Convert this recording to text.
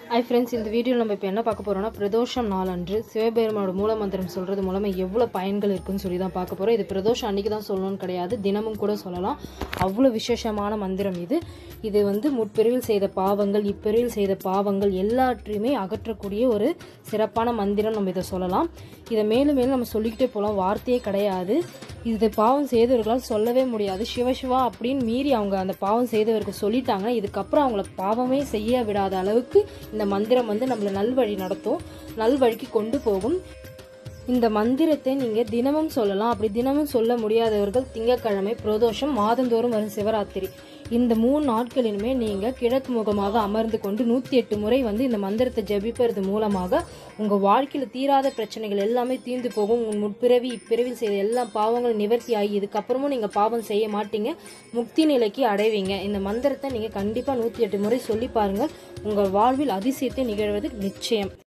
hi friends இந்த வீடியோவில் நம்ம இப்போ என்ன பார்க்க போகிறோம்னா பிரதோஷம் நாளன்று சிவபெருமானோட மூல மந்திரம் சொல்கிறது மூலமாக எவ்வளோ பயன்கள் இருக்குன்னு சொல்லி தான் பார்க்க போகிறோம் இது பிரதோஷம் அன்றைக்கி தான் சொல்லணும்னு கிடையாது தினமும் கூட சொல்லலாம் அவ்வளோ விசேஷமான மந்திரம் இது இது வந்து முற்பிரிவில் செய்த பாவங்கள் இப்பிரிவில் செய்த பாவங்கள் எல்லாற்றையுமே அகற்றக்கூடிய ஒரு சிறப்பான மந்திரம் நம்ம இதை சொல்லலாம் இதை மேலும் மேலும் நம்ம சொல்லிக்கிட்டே போகலாம் வார்த்தையே கிடையாது இது பாவம் செய்தவர்களால் சொல்லவே முடியாது சிவசிவா அப்படின்னு மீறி அவங்க அந்த பாவம் செய்தவருக்கு சொல்லிட்டாங்க இதுக்கப்புறம் அவங்கள பாவமே செய்ய விடாத அளவுக்கு இந்த மந்திரம் வந்து நம்மளை நல்வழி நடத்தும் நல்வழிக்கு கொண்டு போகும் இந்த மந்திரத்தை நீங்க தினமும் சொல்லலாம் அப்படி தினமும் சொல்ல முடியாதவர்கள் திங்கட்கிழமை பிரதோஷம் மாதந்தோறும் வரும் சிவராத்திரி இந்த மூணு நாட்களிலுமே நீங்க கிழக்கு முகமாக அமர்ந்து கொண்டு நூத்தி எட்டு முறை வந்து இந்த மந்திரத்தை ஜபிப்பது மூலமாக உங்க வாழ்க்கையில தீராத பிரச்சனைகள் எல்லாமே தீர்ந்து போகும் உங்க முற்பிறவி இப்பிறவில் செய்த எல்லா பாவங்களும் நிவர்த்தி ஆகி இதுக்கப்புறமும் நீங்க பாவம் செய்ய மாட்டீங்க முக்தி நிலைக்கு அடைவீங்க இந்த மந்திரத்தை நீங்க கண்டிப்பா நூத்தி எட்டு முறை சொல்லி பாருங்க உங்க வாழ்வில் அதிசயத்தை நிகழ்வது நிச்சயம்